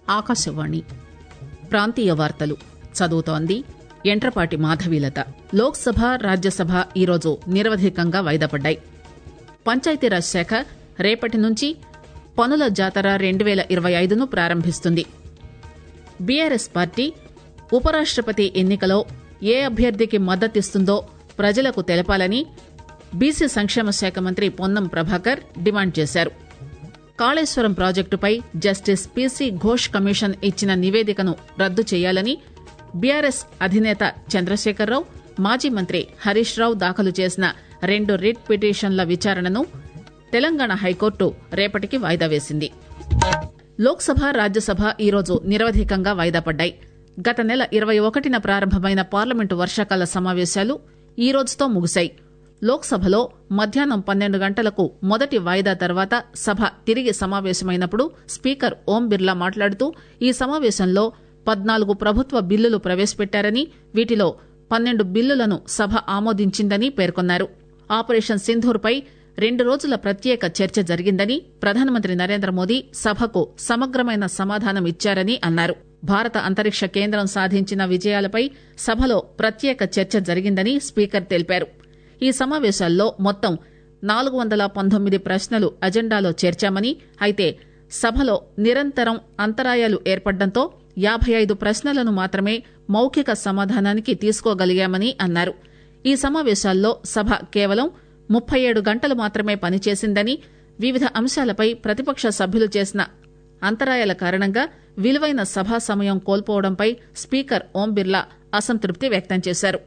ఆకాశవాణి ప్రాంతీయ వార్తలు చదువుతోంది ఎంట్రపాటి మాధవీలత లోక్సభ రాజ్యసభ ఈరోజు నిరవధికంగా వాయిదా పడ్డాయి పంచాయతీరాజ్ శాఖ రేపటి నుంచి పనుల జాతర రెండు పేల ఇరవై ఐదును ప్రారంభిస్తుంది బీఆర్ఎస్ పార్టీ ఉపరాష్టపతి ఎన్నికలో ఏ అభ్యర్థికి మద్దతిస్తుందో ప్రజలకు తెలపాలని బీసీ సంక్షేమ శాఖ మంత్రి పొన్నం ప్రభాకర్ డిమాండ్ చేశారు కాళేశ్వరం ప్రాజెక్టుపై జస్టిస్ పీసీ ఘోష్ కమిషన్ ఇచ్చిన నివేదికను రద్దు చేయాలని బీఆర్ఎస్ అధినేత చంద్రశేఖరరావు మాజీ మంత్రి హరీష్ రావు దాఖలు చేసిన రెండు రిట్ పిటిషన్ల విచారణను తెలంగాణ హైకోర్టు రేపటికి వాయిదా వేసింది లోక్సభ రాజ్యసభ ఈరోజు నిరవధికంగా వాయిదా పడ్డాయి గత నెల ఇరవై ఒకటిన ప్రారంభమైన పార్లమెంటు వర్షాకాల సమావేశాలు ఈ రోజుతో ముగిశాయి లోక్సభలో మధ్యాహ్నం పన్నెండు గంటలకు మొదటి వాయిదా తర్వాత సభ తిరిగి సమావేశమైనప్పుడు స్పీకర్ ఓం బిర్లా మాట్లాడుతూ ఈ సమావేశంలో పద్నాలుగు ప్రభుత్వ బిల్లులు ప్రవేశపెట్టారని వీటిలో పన్నెండు బిల్లులను సభ ఆమోదించిందని పేర్కొన్నారు ఆపరేషన్ సింధూర్పై రెండు రోజుల ప్రత్యేక చర్చ జరిగిందని ప్రధానమంత్రి నరేంద్ర మోదీ సభకు సమగ్రమైన సమాధానం ఇచ్చారని అన్నారు భారత అంతరిక్ష కేంద్రం సాధించిన విజయాలపై సభలో ప్రత్యేక చర్చ జరిగిందని స్పీకర్ తెలిపారు ఈ సమావేశాల్లో మొత్తం నాలుగు వందల పంతొమ్మిది ప్రశ్నలు అజెండాలో చేర్చామని అయితే సభలో నిరంతరం అంతరాయాలు ఏర్పడడంతో యాబై ఐదు ప్రశ్నలను మాత్రమే మౌఖిక సమాధానానికి తీసుకోగలిగామని అన్నారు ఈ సమావేశాల్లో సభ కేవలం ముప్పై ఏడు గంటలు మాత్రమే పనిచేసిందని వివిధ అంశాలపై ప్రతిపక్ష సభ్యులు చేసిన అంతరాయాల కారణంగా విలువైన సభా సమయం కోల్పోవడంపై స్పీకర్ ఓం బిర్లా అసంతృప్తి వ్యక్తం చేశారు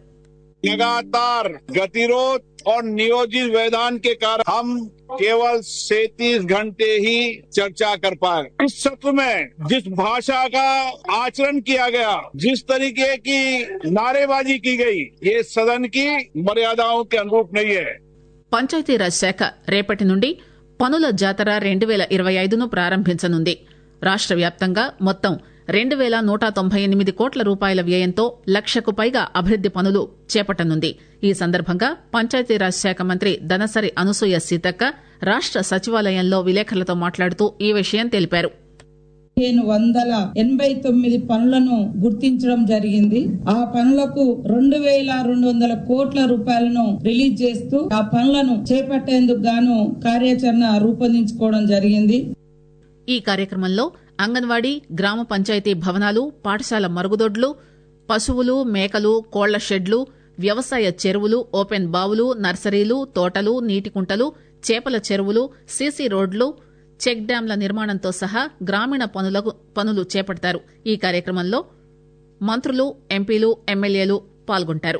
लगातार गतिरोध और नियोजित व्यवधान के कारण हम केवल सैतीस घंटे ही चर्चा कर पाए इस सत्र में जिस भाषा का आचरण किया गया जिस तरीके की नारेबाजी की गई ये सदन की मर्यादाओं के अनुरूप नहीं है పంచాయతీరాజ్ శాఖ రేపటి నుండి పనుల జాతర రెండు పేల ఇరవై ఐదును ప్రారంభించనుంది రాష్ట వ్యాప్తంగా మొత్తం రెండు పేల నూట తొంభై ఎనిమిది కోట్ల రూపాయల వ్యయంతో లక్షకు పైగా అభివృద్ది పనులు చేపట్టనుంది ఈ సందర్భంగా పంచాయతీరాజ్ శాఖ మంత్రి దనసరి అనసూయ సీతక్క రాష్ట సచివాలయంలో విలేకరులతో మాట్లాడుతూ ఈ విషయం తెలిపారు పదిహేను వందల ఎనభై తొమ్మిది పనులను గుర్తించడం జరిగింది ఆ పనులకు రెండు వేల రెండు వందల కోట్ల రూపాయలను రిలీజ్ చేస్తూ ఆ పనులను చేపట్టేందుకు గాను కార్యాచరణ రూపొందించుకోవడం జరిగింది ఈ కార్యక్రమంలో అంగన్వాడీ గ్రామ పంచాయతీ భవనాలు పాఠశాల మరుగుదొడ్లు పశువులు మేకలు కోళ్ల షెడ్లు వ్యవసాయ చెరువులు ఓపెన్ బావులు నర్సరీలు తోటలు నీటికుంటలు చేపల చెరువులు సీసీ రోడ్లు చెక్ డ్యాంల నిర్మాణంతో సహా గ్రామీణ పనులకు పనులు చేపడతారు ఈ కార్యక్రమంలో మంత్రులు ఎంపీలు ఎమ్మెల్యేలు పాల్గొంటారు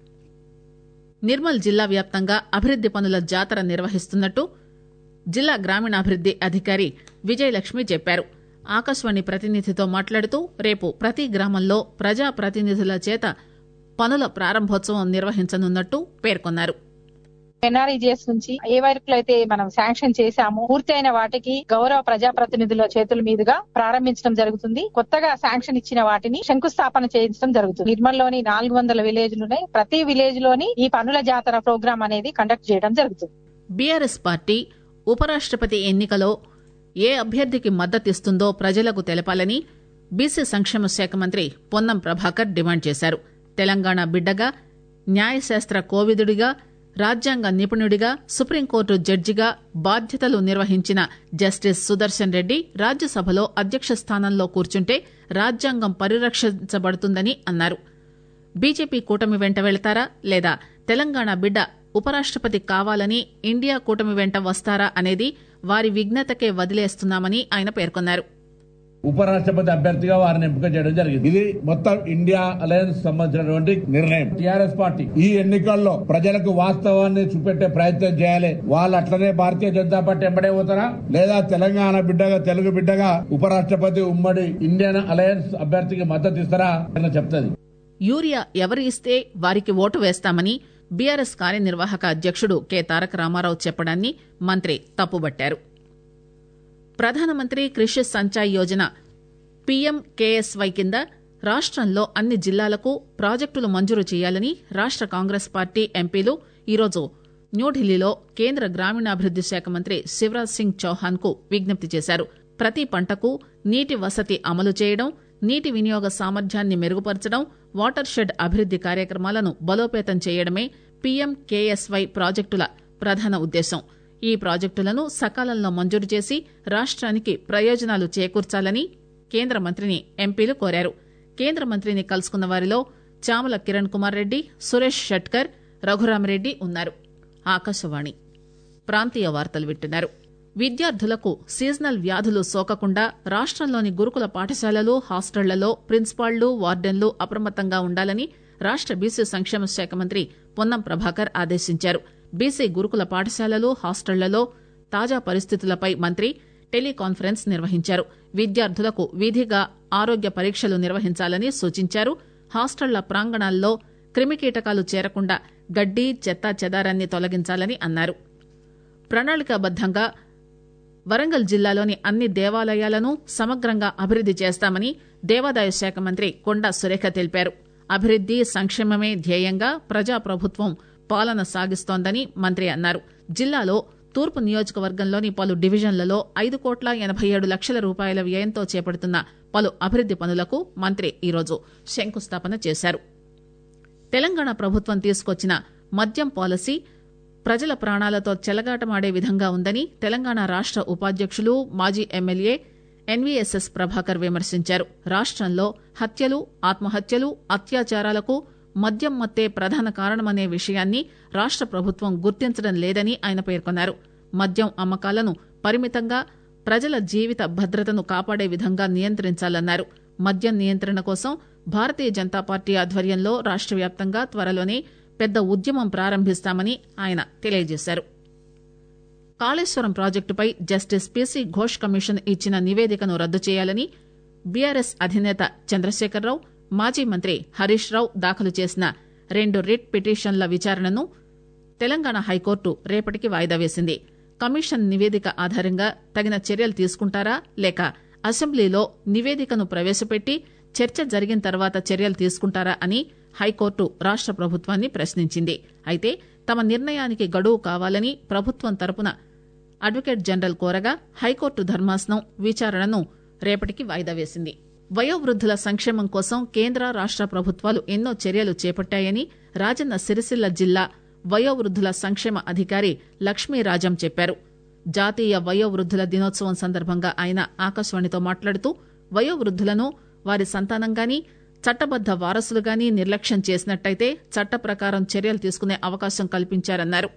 నిర్మల్ జిల్లా వ్యాప్తంగా అభివృద్ది పనుల జాతర నిర్వహిస్తున్నట్టు జిల్లా గ్రామీణాభివృద్ది అధికారి విజయలక్ష్మి చెప్పారు ఆకాశవాణి ప్రతినిధితో మాట్లాడుతూ రేపు ప్రతి గ్రామంలో ప్రజా ప్రతినిధుల చేత పనుల ప్రారంభోత్సవం నిర్వహించనున్నట్టు పేర్కొన్నారు ఎన్ఆర్ఈజిఎస్ నుంచి ఏ వర్కులు అయితే మనం శాంక్షన్ చేశామో పూర్తయిన వాటికి గౌరవ ప్రజాప్రతినిధుల చేతుల మీదుగా ప్రారంభించడం జరుగుతుంది కొత్తగా శాంక్షన్ ఇచ్చిన వాటిని శంకుస్థాపన చేయించడం జరుగుతుంది నిర్మల్లోని నాలుగు వందల విలేజ్లు ఉన్నాయి ప్రతి విలేజ్ లోని ఈ పనుల జాతర ప్రోగ్రామ్ అనేది కండక్ట్ చేయడం జరుగుతుంది బీఆర్ఎస్ పార్టీ ఉపరాష్టపతి ఎన్నికలో ఏ అభ్యర్థికి మద్దతిస్తుందో ప్రజలకు తెలపాలని బీసీ సంక్షేమ శాఖ మంత్రి పొన్నం ప్రభాకర్ డిమాండ్ చేశారు తెలంగాణ బిడ్డగా న్యాయశాస్త్ర కోవిదుడిగా రాజ్యాంగ నిపుణుడిగా సుప్రీంకోర్టు జడ్జిగా బాధ్యతలు నిర్వహించిన జస్టిస్ సుదర్శన్ రెడ్డి రాజ్యసభలో అధ్యక్ష స్థానంలో కూర్చుంటే రాజ్యాంగం పరిరక్షించబడుతుందని అన్నారు బీజేపీ కూటమి వెంట వెళతారా లేదా తెలంగాణ బిడ్డ ఉపరాష్టపతి కావాలని ఇండియా కూటమి వెంట వస్తారా అనేది వారి విజ్ఞతకే వదిలేస్తున్నామని ఆయన పేర్కొన్నారు ఉపరాష్ట్రపతి అభ్యర్థిగా వారిని ఎంపిక చేయడం జరిగింది ఇది మొత్తం ఇండియా అలయన్స్ సంబంధించినటువంటి నిర్ణయం టిఆర్ఎస్ పార్టీ ఈ ఎన్నికల్లో ప్రజలకు వాస్తవాన్ని చూపెట్టే ప్రయత్నం చేయాలి వాళ్ళు అట్లనే భారతీయ జనతా పార్టీ ఎంబడే పోతారా లేదా తెలంగాణ బిడ్డగా తెలుగు బిడ్డగా ఉపరాష్ట్రపతి ఉమ్మడి ఇండియన్ అలయన్స్ అభ్యర్థికి మద్దతు ఇస్తారా అని చెప్తుంది యూరియా ఎవరు ఇస్తే వారికి ఓటు వేస్తామని బీఆర్ఎస్ కార్యనిర్వాహక అధ్యక్షుడు కె తారక రామారావు చెప్పడాన్ని మంత్రి తప్పుబట్టారు ప్రధానమంత్రి కృషి సంచాయ్ యోజన పీఎం కేఎస్వై కింద రాష్టంలో అన్ని జిల్లాలకు ప్రాజెక్టులు మంజూరు చేయాలని రాష్ట కాంగ్రెస్ పార్టీ ఎంపీలు ఈరోజు న్యూఢిల్లీలో కేంద్ర గ్రామీణాభివృద్ది శాఖ మంత్రి శివరాజ్ సింగ్ చౌహాన్ కు విజ్ఞప్తి చేశారు ప్రతి పంటకు నీటి వసతి అమలు చేయడం నీటి వినియోగ సామర్థ్యాన్ని మెరుగుపరచడం వాటర్ షెడ్ అభివృద్ది కార్యక్రమాలను బలోపేతం చేయడమే పీఎం కేఎస్వై ప్రాజెక్టుల ప్రధాన ఉద్దేశం ఈ ప్రాజెక్టులను సకాలంలో మంజూరు చేసి రాష్ట్రానికి ప్రయోజనాలు చేకూర్చాలని కేంద్ర మంత్రిని ఎంపీలు కోరారు కేంద్ర మంత్రిని కలుసుకున్న వారిలో చామల కిరణ్ కుమార్ రెడ్డి సురేష్ షట్కర్ రఘురామరెడ్డి ఉన్నారు ఆకాశవాణి ప్రాంతీయ వార్తలు వింటున్నారు విద్యార్థులకు సీజనల్ వ్యాధులు సోకకుండా రాష్టంలోని గురుకుల పాఠశాలలు హాస్టళ్లలో ప్రిన్సిపాళ్లు వార్డెన్లు అప్రమత్తంగా ఉండాలని రాష్ట బీసీ సంక్షేమ శాఖ మంత్రి పొన్నం ప్రభాకర్ ఆదేశించారు బీసీ గురుకుల పాఠశాలలు హాస్టళ్లలో తాజా పరిస్థితులపై మంత్రి టెలికాన్ఫరెన్స్ నిర్వహించారు విద్యార్థులకు విధిగా ఆరోగ్య పరీక్షలు నిర్వహించాలని సూచించారు హాస్టళ్ల ప్రాంగణాల్లో క్రిమికీటకాలు చేరకుండా గడ్డి చెత్త చెదారాన్ని తొలగించాలని అన్నారు ప్రణాళికాబద్దంగా వరంగల్ జిల్లాలోని అన్ని దేవాలయాలను సమగ్రంగా అభివృద్ది చేస్తామని దేవాదాయ శాఖ మంత్రి కొండా సురేఖ తెలిపారు అభివృద్ది సంక్షేమమే ధ్యేయంగా ప్రజాప్రభుత్వం పాలన సాగిస్తోందని మంత్రి అన్నారు జిల్లాలో తూర్పు నియోజకవర్గంలోని పలు డివిజన్లలో ఐదు కోట్ల ఎనబై ఏడు లక్షల రూపాయల వ్యయంతో చేపడుతున్న పలు అభివృద్ది పనులకు మంత్రి ఈరోజు శంకుస్థాపన చేశారు తెలంగాణ ప్రభుత్వం తీసుకొచ్చిన మద్యం పాలసీ ప్రజల ప్రాణాలతో చెలగాటమాడే విధంగా ఉందని తెలంగాణ రాష్ట ఉపాధ్యక్షులు మాజీ ఎమ్మెల్యే ఎన్వీఎస్ఎస్ ప్రభాకర్ విమర్శించారు రాష్టంలో హత్యలు ఆత్మహత్యలు అత్యాచారాలకు మద్యం మత్తే ప్రధాన కారణమనే విషయాన్ని రాష్ట ప్రభుత్వం గుర్తించడం లేదని ఆయన పేర్కొన్నారు మద్యం అమ్మకాలను పరిమితంగా ప్రజల జీవిత భద్రతను కాపాడే విధంగా నియంత్రించాలన్నారు మద్యం నియంత్రణ కోసం భారతీయ జనతా పార్టీ ఆధ్వర్యంలో రాష్ట వ్యాప్తంగా త్వరలోనే పెద్ద ఉద్యమం ప్రారంభిస్తామని ఆయన తెలియజేశారు కాళేశ్వరం ప్రాజెక్టుపై జస్టిస్ పీసీ ఘోష్ కమిషన్ ఇచ్చిన నివేదికను రద్దు చేయాలని బీఆర్ఎస్ అధినేత చంద్రశేఖరరావు మాజీ మంత్రి హరీష్ రావు దాఖలు చేసిన రెండు రిట్ పిటిషన్ల విచారణను తెలంగాణ హైకోర్టు రేపటికి వాయిదా వేసింది కమిషన్ నివేదిక ఆధారంగా తగిన చర్యలు తీసుకుంటారా లేక అసెంబ్లీలో నివేదికను ప్రవేశపెట్టి చర్చ జరిగిన తర్వాత చర్యలు తీసుకుంటారా అని హైకోర్టు రాష్ట ప్రభుత్వాన్ని ప్రశ్నించింది అయితే తమ నిర్ణయానికి గడువు కావాలని ప్రభుత్వం తరపున అడ్వకేట్ జనరల్ కోరగా హైకోర్టు ధర్మాసనం విచారణను రేపటికి వాయిదా వేసింది వయోవృద్దుల సంక్షేమం కోసం కేంద్ర రాష్ట ప్రభుత్వాలు ఎన్నో చర్యలు చేపట్టాయని రాజన్న సిరిసిల్ల జిల్లా వయోవృద్దుల సంక్షేమ అధికారి లక్ష్మీరాజం చెప్పారు జాతీయ వయోవృద్దుల దినోత్సవం సందర్భంగా ఆయన ఆకాశవాణితో మాట్లాడుతూ వయోవృద్దులను వారి సంతానంగాని చట్టబద్ద వారసులుగాని నిర్లక్ష్యం చేసినట్టయితే చట్ట ప్రకారం చర్యలు తీసుకునే అవకాశం కల్పించారన్నారు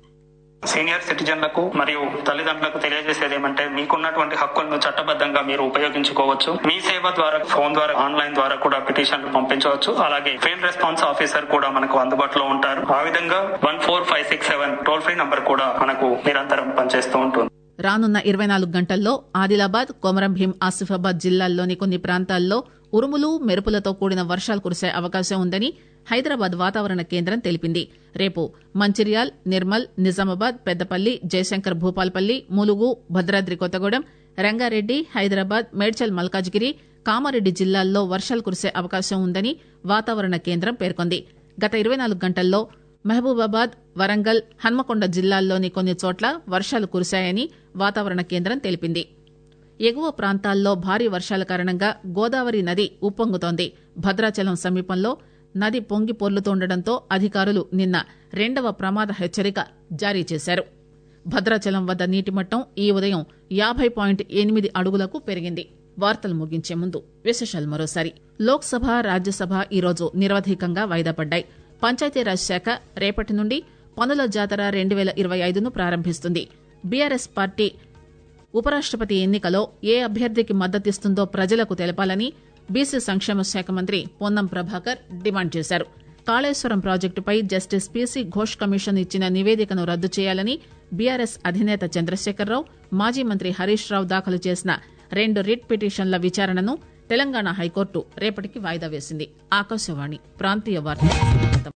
సీనియర్ సిటిజన్లకు మరియు తల్లిదండ్రులకు తెలియజేసేది ఏమంటే మీకున్నటువంటి హక్కులను చట్టబద్ధంగా మీరు ఉపయోగించుకోవచ్చు మీ సేవ ద్వారా ఫోన్ ద్వారా ఆన్లైన్ ద్వారా కూడా పిటిషన్లు పంపించవచ్చు అలాగే ఫీల్డ్ రెస్పాన్స్ ఆఫీసర్ కూడా మనకు అందుబాటులో ఉంటారు ఆ విధంగా one four five six seven toll free number కూడా మనకు నిరంతరం పనిచేస్తూ ఉంటుంది రానున్న ఇరవై నాలుగు గంటల్లో ఆదిలాబాద్ కొమరం భీం ఆసిఫాబాద్ జిల్లాల్లోని కొన్ని ప్రాంతాల్లో ఉరుములు మెరుపులతో కూడిన వర్షాలు కురిసే అవకాశం ఉందని హైదరాబాద్ వాతావరణ కేంద్రం తెలిపింది రేపు మంచిర్యాల్ నిర్మల్ నిజామాబాద్ పెద్దపల్లి జయశంకర్ భూపాల్పల్లి ములుగు భద్రాద్రి కొత్తగూడెం రంగారెడ్డి హైదరాబాద్ మేడ్చల్ మల్కాజ్గిరి కామారెడ్డి జిల్లాల్లో వర్షాలు కురిసే అవకాశం ఉందని వాతావరణ కేంద్రం పేర్కొంది గత ఇరవై నాలుగు గంటల్లో మహబూబాబాద్ వరంగల్ హన్మకొండ జిల్లాల్లోని కొన్ని చోట్ల వర్షాలు కురిశాయని వాతావరణ కేంద్రం తెలిపింది ఎగువ ప్రాంతాల్లో భారీ వర్షాల కారణంగా గోదావరి నది ఉప్పొంగుతోంది భద్రాచలం సమీపంలో నది పొంగి పొర్లుతుండటంతో అధికారులు నిన్న రెండవ ప్రమాద హెచ్చరిక జారీ చేశారు భద్రాచలం వద్ద నీటి మట్టం ఈ ఉదయం యాభై పాయింట్ ఎనిమిది అడుగులకు పెరిగింది వార్తలు ముగించే ముందు విశేషాలు మరోసారి లోక్సభ రాజ్యసభ ఈరోజు నిరవధికంగా వాయిదా పడ్డాయి పంచాయతీరాజ్ శాఖ రేపటి నుండి పనుల జాతర రెండు వేల ఇరవై ఐదును ప్రారంభిస్తుంది బీఆర్ఎస్ పార్టీ ఉపరాష్టపతి ఎన్నికలో ఏ అభ్యర్థికి మద్దతిస్తుందో ప్రజలకు తెలపాలని బీసీ సంక్షేమ శాఖ మంత్రి పొన్నం ప్రభాకర్ డిమాండ్ చేశారు కాళేశ్వరం ప్రాజెక్టుపై జస్టిస్ పీసీ ఘోష్ కమిషన్ ఇచ్చిన నివేదికను రద్దు చేయాలని బీఆర్ఎస్ అధినేత చంద్రశేఖరరావు మాజీ మంత్రి హరీష్ రావు దాఖలు చేసిన రెండు రిట్ పిటిషన్ల విచారణను తెలంగాణ హైకోర్టు రేపటికి వాయిదా వేసింది ఆకాశవాణి ప్రాంతీయ వార్త